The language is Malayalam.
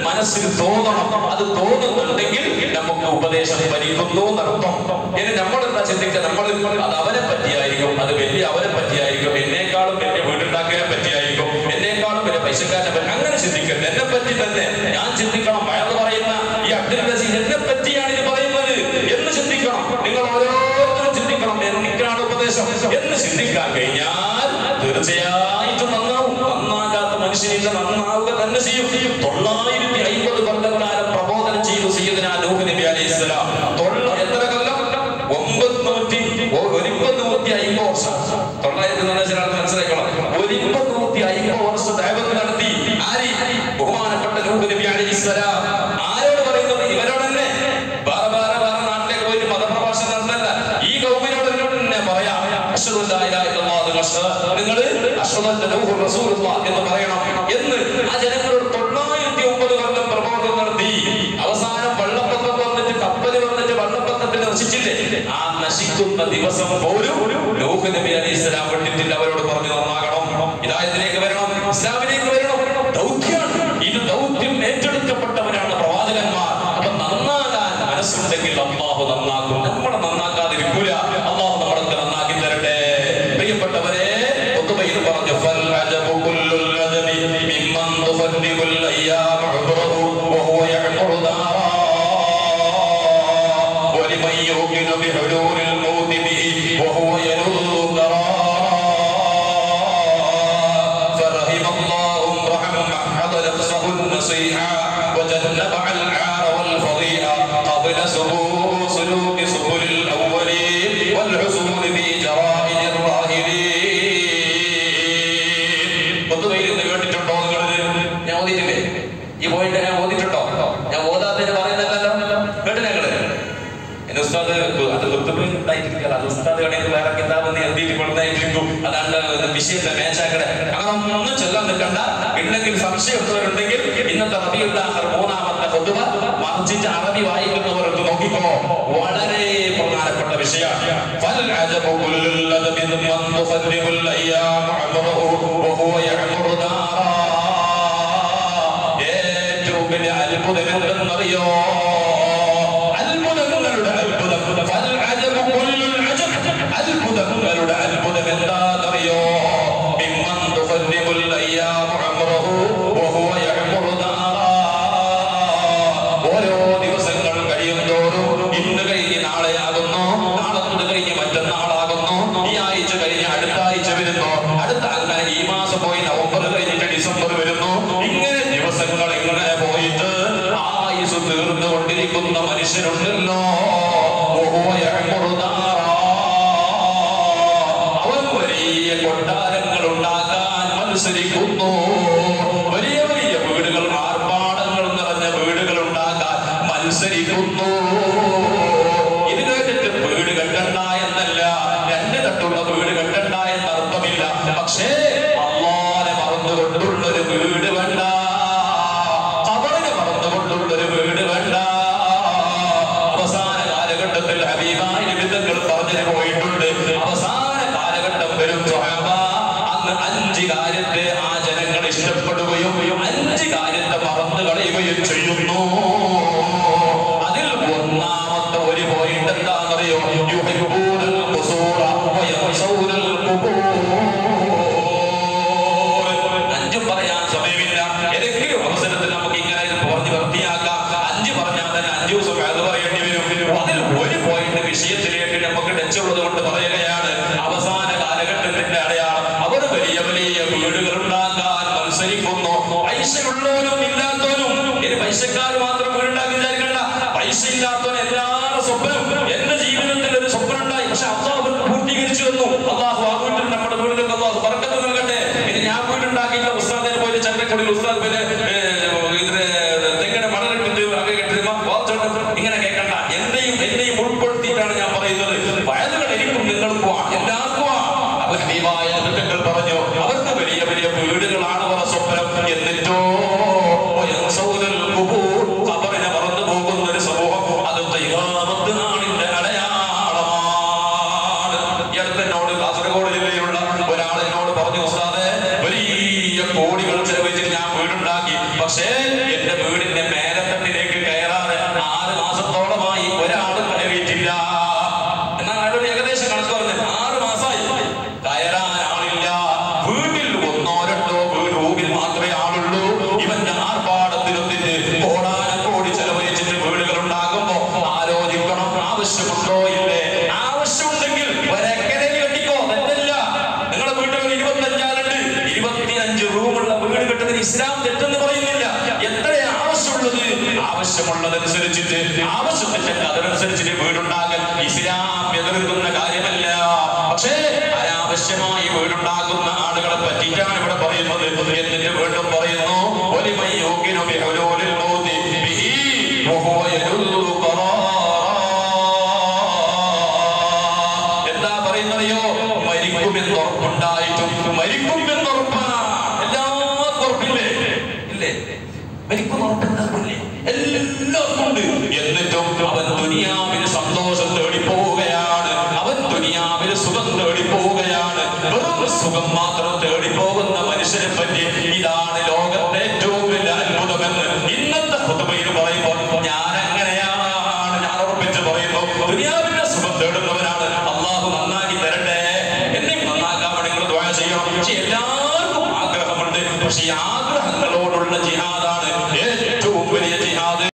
മനസ്സിൽ തോന്നണം അത് തോന്നുന്നുണ്ടെങ്കിൽ നമുക്ക് ഉപദേശം ഫലിക്കുന്നു എന്നർത്ഥം ഇനി നമ്മൾ എന്താ ചിന്തിക്കുക നമ്മൾ അത് അവരെ പറ്റിയായിരിക്കും അത് വലിയ അവരെ പറ്റിയായിരിക്കും എന്നേക്കാളും വലിയ വീടുണ്ടാക്കിയതിനെ പറ്റിയായിരിക്കും എന്നേക്കാളും വലിയ പൈസക്കാരനെ പറ്റി അങ്ങനെ ചിന്തിക്കരുത് എന്നെ പറ്റി തന്നെ ഞാൻ ചിന്തിക്കണം അയാൾ പറയുന്ന ഈ അബ്ദുൽ റസീദ് എന്നെ പറ്റിയാണ് ഇത് പറയുന്നത് എന്ന് ചിന്തിക്കണം നിങ്ങൾ ഓരോരുത്തരും ചിന്തിക്കണം എനിക്കാണ് ഉപദേശം എന്ന് ചിന്തിക്കാൻ കഴിഞ്ഞാൽ തീർച്ചയായിട്ടും നന്നാവും നന്നാകാത്ത മനുഷ്യനില്ല നന്നാവുക തന്നെ ചെയ്യും തൊള്ളായിരത്തി അയ്പത് കൊല്ലക്കാലം പ്രബോധനം ചെയ്തു സയ്യിദ്ന നൂഹ് നബി അലൈഹി സ്വലാം തൊള്ള എത്ര കൊല്ലം ഒമ്പത് ഒരിപ്പത് നൂറ്റി അയ്പത് വർഷം തൊള്ളായിരത്തി എന്ന് വെച്ചാൽ ആൾക്ക് മനസ്സിലാക്കണം ഒരിപ്പത് നൂറ്റി അയ്പത് വർഷം ദൈവം നടത്തി ആരി ബഹുമാനപ്പെട്ട നൂഹ് നബി അലൈഹി സ്വലാം ആരോട് പറയുന്നത് ഇവരോട് തന്നെ വേറെ വേറെ വേറെ നാട്ടിലേക്ക് പോയിട്ട് മതപ്രഭാഷണം നടത്തല്ല ഈ ഗൗമിനോട് എന്നോട് തന്നെ പറയാം അഷ്ഹദു അല്ലാ ഇലാഹ ഇല്ലല്ലാഹ് നിങ്ങൾ അഷ്ഹദ- നിങ്ങള് അഷ്ഹദു അന്ന നൂഹുർ റസൂലുള്ളാഹ് എന്ന് പറയണം എന്ന് ആ ജനങ്ങളോട് തൊള്ളായിരത്തി ഒമ്പത് കൊല്ലം പ്രബോധനം നടത്തി അവസാനം വെള്ളപ്പൊക്കം വന്നിട്ട് കപ്പല് വന്നിട്ട് വെള്ളപ്പൊക്കത്തിൽ നശിച്ചില്ലേ ആ നശിക്കുന്ന ദിവസം പോലും നൂഹ് നബി അലൈഹി സ്വലാം വിട്ടിട്ടില്ല അവരോട് പറഞ്ഞു നന്നാകണം ഇതായതിലേക്ക് വരണം ഇസ്ലാമിലേക്ക് വരണം ദൗത്യാണ് ഇത് ദൗത്യം ഏറ്റെടുക്കപ്പെട്ടവരാണ് പ്രവാചകന്മാർ അപ്പൊ നന്നാകാൻ മനസ്സുണ്ടെങ്കിൽ അള്ളാഹു നന്നാക്കും നമ്മളെ നന്നാക്കാതിരിക്കൂല അള്ളാഹു നമ്മളൊക്കെ നന്നാക്കി തരട്ടെ പ്രിയപ്പെട്ടവരെ ഒത്തുബയിൽ പറഞ്ഞു ഫൽ അജബു കുല്ലുൽ അജബി മിമ്മൻ തുഫന്നിബുൽ അയ്യാമ ഉബ്റഹു വഹുവ യഅ്മുറു ദാറാ ولمن يؤمن بحلول الموت به وهو ينول فرحم الله امرأ محض نفسه النصيحة وجنب العار والفضيحة قبل سبوق سلوك سبل الأولين والحصول في جرائد الراهلين പൊതുവയിൽ നിന്ന് കേട്ടിട്ടുണ്ടോ നിങ്ങൾ ഞാൻ ഓതിയിട്ടില്ലേ ഈ പോയിന്റ് ഞാൻ ഓതിയിട്ടുണ്ടോ ഞാൻ ഓതാത്തതിന് പറയുന്നല്ലോ കേട്ടില്ല നിങ്ങള് എന്റെ ഉസ്താദ് അത് കുത്തുബ് ഉണ്ടായിട്ടിരിക്കല അത് ഉസ്താദ് കടയിൽ വേറെ കിതാബ് നീ എഴുതിയിട്ട് കൊടുത്തായിരിക്കും അതാണ്ട് വിഷയത്തെ മേച്ചാക്കടെ അങ്ങനെ ഒന്നും ചൊല്ലാൻ നിൽക്കണ്ട ഉണ്ടെങ്കിൽ സംശയമുള്ളവരുണ്ടെങ്കിൽ ഇന്നത്തെ റബിയുള്ള മൂന്നാമത്തെ പൊതുവ മറിച്ചിട്ട് അറബി വായിക്കുന്നവർക്ക് നോക്കിക്കോ വളരെ പ്രധാനപ്പെട്ട വിഷയമാണ് فالعجب كل الأدب من تفرغ الأيام عمره وهو يعمر دارا ഏറ്റവും വലിയ അത്ഭുതം എന്തെന്നറിയോ അത്ഭുതങ്ങളുടെ അത്ഭുതം ഫൽഅജബു കുല്ലുൽ അജബ്. അത്ഭുതങ്ങളുടെ അത്ഭുതം എന്താണെന്നറിയോ മിമ്മൻ തുഫന്നിബുൽ അയ്യാമു അംറഹു വഹുവ യഅ്മുറു ദാറാ. ഓരോ ദിവസങ്ങൾ കഴിയുന്തോറും ഇന്ന് കഴിഞ്ഞ് നാളെയാകുന്നു നാളത്തത് കഴിഞ്ഞ് മറ്റന്നാളാകുന്നു ഈ ആഴ്ച കഴിഞ്ഞ് അടുത്ത ആഴ്ച വരുന്നു അടുത്ത അങ്ങനെ ഈ മാസം പോയി നവംബർ കഴിഞ്ഞിട്ട് ഡിസംബർ വരുന്നു ഇങ്ങനെ ദിവസങ്ങൾ ഇങ്ങനെ പോയിട്ട് ആയുസ് തീർന്നുകൊണ്ടിരിക്കുന്ന മനുഷ്യരുണ്ടല്ലോ വഹുവ യഅ്മുറു ദാറാ. അവൻ വലിയ കൊട്ടാരങ്ങൾ ഉണ്ടാക്കാൻ മത്സരിക്കുന്നു വലിയ വലിയ വീടുകൾ ആർഭാടങ്ങൾ നിറഞ്ഞ വീടുകൾ ഉണ്ടാക്കാൻ മത്സരിക്കുന്നു ഇത് കേട്ടിട്ട് വീട് കെട്ടണ്ട എന്നല്ല രണ്ട് തട്ടുള്ള വീട് കെട്ടണ്ട എന്ന അർത്ഥമില്ല പക്ഷേ അള്ളാനെ മറന്നുകൊണ്ടുള്ളൊരു വീട് വേണ്ട അവനെ മറന്നുകൊണ്ടുള്ളൊരു വീട് വേണ്ട അവസാന കാലഘട്ടത്തിൽ ഹബീബായ നിമിത്തങ്ങൾ പറഞ്ഞു പോയിട്ടുണ്ട് അവസാന കാലഘട്ടം വരും സ്വഹാബ അന്ന് അഞ്ച് കാര്യത്തെ ആ ജനങ്ങൾ ഇഷ്ടപ്പെടുകയും അഞ്ച് കാര്യത്തെ മറന്നു കളയുകയും ചെയ്യുന്നു അതിൽ ഒന്നാമത്തെ ഒരു പോയിന്റ് എന്താണെന്നറിയോ യുഹിബ്ബൂനൽ ഖുസൂറ വയൻസൗനൽ ഖുബൂർ അഞ്ചും പറയാൻ സമയമില്ല ഏതെങ്കിലും അവസരത്തിൽ നമുക്ക് ഇങ്ങനെ ഇത് പറഞ്ഞ് വൃത്തിയാക്കാം അഞ്ച് പറഞ്ഞാൽ തന്നെ അഞ്ചു ദിവസം അത് പറയേണ്ടി വരും അതിൽ ഒരു പോയിന്റ് വിഷയത്തിലേക്ക് നമുക്ക് ടച്ചുള്ളത് കൊണ്ട് പറയുകയാണ് അവസാന കാലഘട്ടത്തിന്റെ അടയാളം അവർ വലിയ വലിയ വീടുകൾ ഉണ്ടാക്കാൻ മത്സരിക്കുന്നു പൈസയുള്ളവരും ഇല്ലാത്തവരും ഇനി പൈസക്കാർ മാത്രം വീടുണ്ടാക്കി വിചാരിക്കണ്ട പൈസ ഇല്ലാത്തവൻ എല്ലാവരുടെ സ്വപ്നം എന്റെ ജീവിതത്തിൽ ഒരു സ്വപ്നം ഉണ്ടായി പക്ഷെ അള്ളാഹു പൂർത്തീകരിച്ചു തന്നു അള്ളാഹു ആ വീട്ടിൽ നമ്മുടെ വീടുകൾക്ക് അള്ളാഹു പറക്കത്ത് നൽകട്ടെ ഇനി ഞാൻ വീടുണ്ടാക്കിയില്ല ഉസ്താദിനെ പോലെ ചന്ദ്രക്കുടിയിൽ ഉസ്താദ് പോലെ ഇതിന് തെങ്ങിനെ മണലിട്ടിട്ട് അകെ കെട്ടിരുമ്പോ വാർത്തയുണ്ട്. ഇങ്ങനെ കേൾക്കണ്ട എന്റെയും എന്റെയും ഉൾപ്പെടുത്തിയിട്ടാണ് ഞാൻ പറയുന്നത് വയലുകൾ എനിക്കും നിങ്ങൾക്കും എല്ലാവർക്കും അവർ ഹബീബായ നബികൾ പറഞ്ഞു അവർക്ക് വലിയ വലിയ വീടുകളാണ് അവരുടെ സ്വപ്നം എന്നിട്ടോ വയൻസൗനൽ ഖുബൂർ. ഖബറിനെ മറന്നു പോകുന്ന ഒരു സമൂഹം അത് ഖിയാമത്ത് നാളിൽ ആവശ്യമുള്ളതനുസരിച്ചിട്ട് ആവശ്യത്തിന്റെ അതിനനുസരിച്ചിട്ട് വീടുണ്ടാകൽ ഇസ്ലാം എതിർക്കുന്ന കാര്യമല്ല പക്ഷേ അനാവശ്യമായി വീടുണ്ടാക്കുന്ന ആളുകളെ പറ്റിയിട്ടാണ് ഇവിടെ പറയുന്നത് എന്നിട്ട് വീണ്ടും പറയുന്നു ഒലിമൻ യൂഖിനു ബിഹുലൂലിൽ മൗതി ബിഹി വഹുവ യലുല്ലു ഖറാറാ. എന്താ പറയുന്നറിയോ മരിക്കുമെന്ന് ഉറപ്പുണ്ടായിട്ടും മരിക്കുമെന്ന് ഉറപ്പാണ് എല്ലാവർക്കും ഉറപ്പില്ലേ ഇല്ലേ മരിക്കുന്ന ഉറപ്പുണ്ടാവില്ലേ എല്ലാവർക്കും ഉണ്ട് എന്നിട്ടും അവൻ ദുനിയാവിന് സന്തോഷം തേടി പോവുകയാണ് അവൻ ദുനിയാവിന് സുഖം തേടി പോവുകയാണ് വെറും സുഖം മാത്രം തേടി പോകുന്ന മനുഷ്യനെ പറ്റി ഇതാണ് ലോകത്തെ ഏറ്റവും വലിയ അത്ഭുതമെന്ന് ഇന്നത്തെ ഹുതുബയിൽ പറയുമ്പോൾ ഞാൻ അങ്ങനെയാണ് ഞാൻ ഉറപ്പിച്ച് പറയുന്നു ദുനിയാവിന്റെ സുഖം തേടുന്നവനാണ് അള്ളാഹു നന്നാക്കി തരട്ടെ എന്നെ നന്നാക്കാൻ വേണ്ടി നിങ്ങൾ ദ്വാര ചെയ്യണം പക്ഷെ എല്ലാവർക്കും ആഗ്രഹമുണ്ട് പക്ഷെ ആ